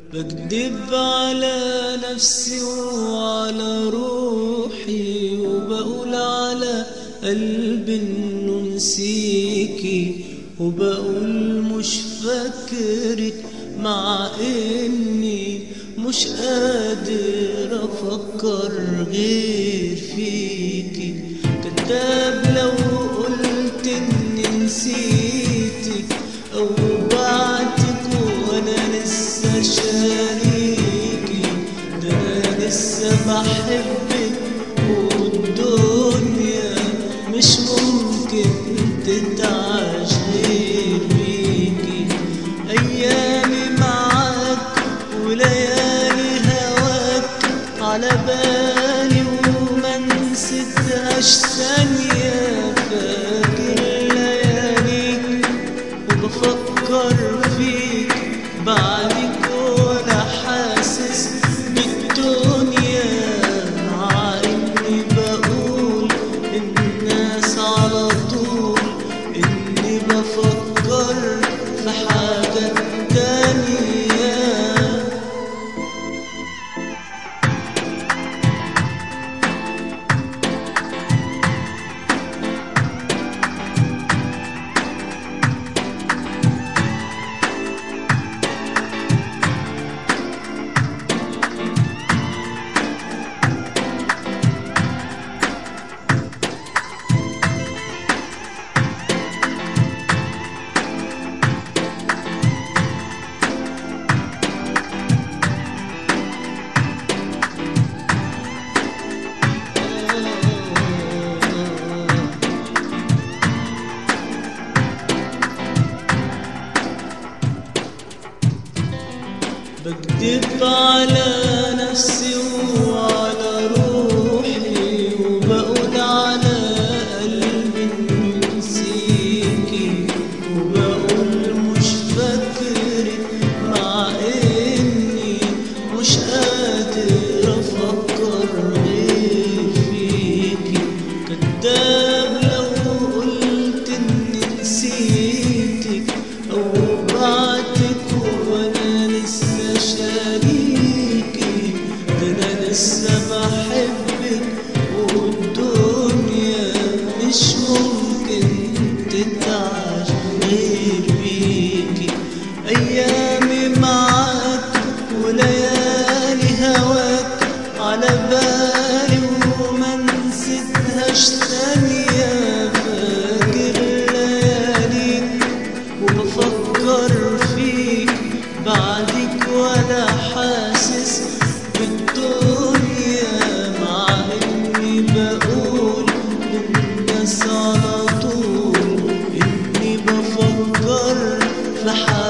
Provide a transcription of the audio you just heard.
بكدب على نفسي وعلى روحي وبقول على قلبي انه نسيكي وبقول مش فاكرك مع اني مش قادر افكر غير فيكي كداب لو قلت اني نسيتك او بعتك وانا لسه شاريكي ده انا لسه بحبك والدنيا مش ممكن تتعاش غير بيكي ايامي معاك وليالي هواك على بالي وما نسيتهاش ثانية فاكر لياليك وبفكر فيك بعدك وانا حاسس بالدنيا مع اني بقول الناس على طول اني بفكر في حاجة تانية بكدب على نفسي وعلى روحي وبقول على قلبي إني نسيكي وبقول مش فاكرك مع اني مش قادر افكر غير فيكي كداب لو قلت اني نسيتك او بعتك وانا لسه شاريكي ده انا لسه بحبك والدنيا مش ممكن تتعاش غير بيكي ايامي معاك وليالي هواك على بالي وما نسيتهاش ثانية فاكر لياليك وبفكر فيك بعدك وانا حاسس بالدنيا مع اني بقول للناس على طول اني بفكر في حاجة